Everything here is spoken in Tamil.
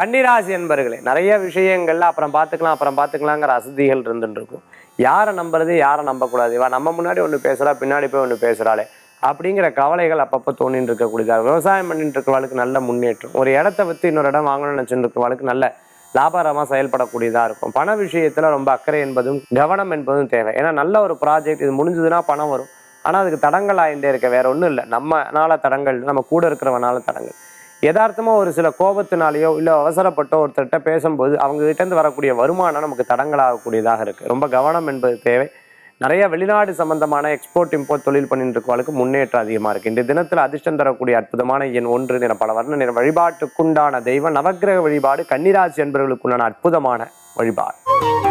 கன்னிராசி என்பர்களே நிறைய விஷயங்கள்ல அப்புறம் பார்த்துக்கலாம் அப்புறம் பார்த்துக்கலாங்கிற அசதிகள் இருந்துட்டு இருக்கும் யாரை நம்புறது யாரை நம்பக்கூடாது இவா நம்ம முன்னாடி ஒன்று பேசுறா பின்னாடி போய் ஒன்று பேசுறாளே அப்படிங்கிற கவலைகள் அப்பப்போ தோணிட்டு இருக்கக்கூடியதா விவசாயம் பண்ணிட்டு இருக்கிறவளுக்கு நல்ல முன்னேற்றம் ஒரு இடத்த வித்து இன்னொரு இடம் வாங்கணும்னு நினச்சிட்டு இருக்கிறவளுக்கு நல்ல லாபகரமாக செயல்படக்கூடியதாக இருக்கும் பண விஷயத்தில் ரொம்ப அக்கறை என்பதும் கவனம் என்பதும் தேவை ஏன்னா நல்ல ஒரு ப்ராஜெக்ட் இது முடிஞ்சதுன்னா பணம் வரும் ஆனால் அதுக்கு தடங்கள் ஆகிட்டே இருக்க வேற ஒன்றும் இல்லை நம்மனால தடங்கள் நம்ம கூட இருக்கிறவனால தடங்கள் யதார்த்தமாக ஒரு சில கோபத்தினாலேயோ இல்லை அவசரப்பட்டோ ஒருத்தர்கிட்ட பேசும்போது அவங்க கிட்டேருந்து வரக்கூடிய வருமானம் நமக்கு தடங்களாகக்கூடியதாக இருக்குது ரொம்ப கவனம் என்பது தேவை நிறைய வெளிநாடு சம்பந்தமான எக்ஸ்போர்ட் இம்போர்ட் தொழில் பண்ணிட்டு இருக்கவங்களுக்கு முன்னேற்றம் அதிகமாக இருக்குது இந்த தினத்தில் அதிர்ஷ்டம் தரக்கூடிய அற்புதமான எண் ஒன்று நிற பல வர்ண நிற வழிபாட்டுக்குண்டான தெய்வம் நவக்கிரக வழிபாடு கன்னிராசி என்பவர்களுக்குண்டான அற்புதமான வழிபாடு